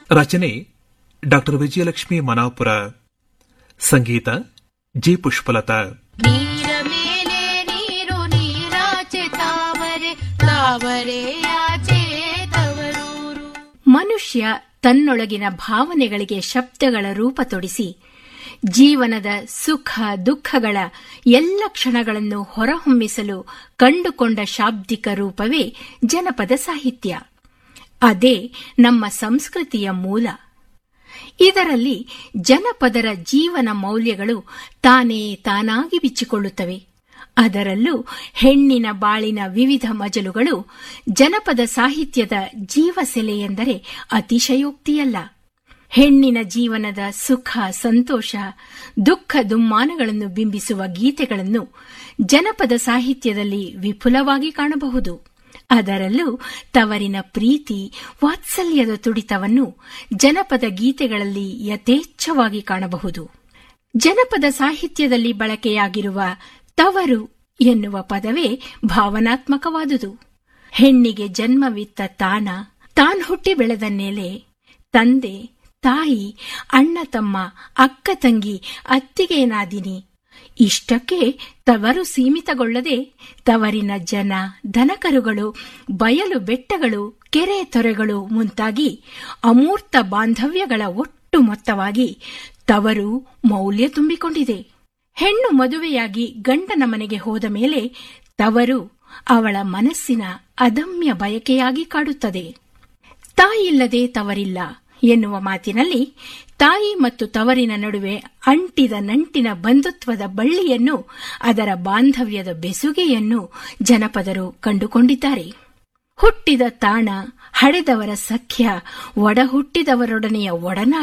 ರಚನೆ ಡಾಕ್ಟರ್ ವಿಜಯಲಕ್ಷ್ಮಿ ಮನಾಪುರ ಸಂಗೀತ ಜಿ ಪುಷ್ಪಲತಾ ನೀರ ಮೇಲೆ ನೀರು ನೀರಾಚೆ ತಾವರೆ ತಾವರೆ ಆಚೆ ತವರೂರು ಮನುಷ್ಯ ತನ್ನೊಳಗಿನ ಭಾವನೆಗಳಿಗೆ ಶಬ್ದಗಳ ರೂಪ ತೊಡಿಸಿ ಜೀವನದ ಸುಖ ದುಃಖಗಳ ಎಲ್ಲ ಕ್ಷಣಗಳನ್ನು ಹೊರಹೊಮ್ಮಿಸಲು ಕಂಡುಕೊಂಡ ಶಾಬ್ದಿಕ ರೂಪವೇ ಜನಪದ ಸಾಹಿತ್ಯ ಅದೇ ನಮ್ಮ ಸಂಸ್ಕೃತಿಯ ಮೂಲ ಇದರಲ್ಲಿ ಜನಪದರ ಜೀವನ ಮೌಲ್ಯಗಳು ತಾನೇ ತಾನಾಗಿ ಬಿಚ್ಚಿಕೊಳ್ಳುತ್ತವೆ ಅದರಲ್ಲೂ ಹೆಣ್ಣಿನ ಬಾಳಿನ ವಿವಿಧ ಮಜಲುಗಳು ಜನಪದ ಸಾಹಿತ್ಯದ ಜೀವಸೆಲೆ ಎಂದರೆ ಅತಿಶಯೋಕ್ತಿಯಲ್ಲ ಹೆಣ್ಣಿನ ಜೀವನದ ಸುಖ ಸಂತೋಷ ದುಃಖ ದುಮ್ಮಾನಗಳನ್ನು ಬಿಂಬಿಸುವ ಗೀತೆಗಳನ್ನು ಜನಪದ ಸಾಹಿತ್ಯದಲ್ಲಿ ವಿಪುಲವಾಗಿ ಕಾಣಬಹುದು ಅದರಲ್ಲೂ ತವರಿನ ಪ್ರೀತಿ ವಾತ್ಸಲ್ಯದ ತುಡಿತವನ್ನು ಜನಪದ ಗೀತೆಗಳಲ್ಲಿ ಯಥೇಚ್ಛವಾಗಿ ಕಾಣಬಹುದು ಜನಪದ ಸಾಹಿತ್ಯದಲ್ಲಿ ಬಳಕೆಯಾಗಿರುವ ತವರು ಎನ್ನುವ ಪದವೇ ಭಾವನಾತ್ಮಕವಾದುದು ಹೆಣ್ಣಿಗೆ ಜನ್ಮವಿತ್ತ ತಾನ ತಾನ್ ಹುಟ್ಟಿ ಬೆಳೆದ ನೆಲೆ ತಂದೆ ತಾಯಿ ಅಣ್ಣ ತಮ್ಮ ಅಕ್ಕ ತಂಗಿ ಅತ್ತಿಗೆನಾದಿನಿ ಇಷ್ಟಕ್ಕೆ ತವರು ಸೀಮಿತಗೊಳ್ಳದೆ ತವರಿನ ಜನ ದನಕರುಗಳು ಬಯಲು ಬೆಟ್ಟಗಳು ಕೆರೆ ತೊರೆಗಳು ಮುಂತಾಗಿ ಅಮೂರ್ತ ಬಾಂಧವ್ಯಗಳ ಒಟ್ಟು ಮೊತ್ತವಾಗಿ ತವರು ಮೌಲ್ಯ ತುಂಬಿಕೊಂಡಿದೆ ಹೆಣ್ಣು ಮದುವೆಯಾಗಿ ಗಂಡನ ಮನೆಗೆ ಹೋದ ಮೇಲೆ ತವರು ಅವಳ ಮನಸ್ಸಿನ ಅದಮ್ಯ ಬಯಕೆಯಾಗಿ ಕಾಡುತ್ತದೆ ತಾಯಿಲ್ಲದೆ ತವರಿಲ್ಲ ಎನ್ನುವ ಮಾತಿನಲ್ಲಿ ತಾಯಿ ಮತ್ತು ತವರಿನ ನಡುವೆ ಅಂಟಿದ ನಂಟಿನ ಬಂಧುತ್ವದ ಬಳ್ಳಿಯನ್ನು ಅದರ ಬಾಂಧವ್ಯದ ಬೆಸುಗೆಯನ್ನು ಜನಪದರು ಕಂಡುಕೊಂಡಿದ್ದಾರೆ ಹುಟ್ಟಿದ ತಾಣ ಹಡೆದವರ ಸಖ್ಯ ಒಡ ಹುಟ್ಟಿದವರೊಡನೆಯ ಒಡನಾಟ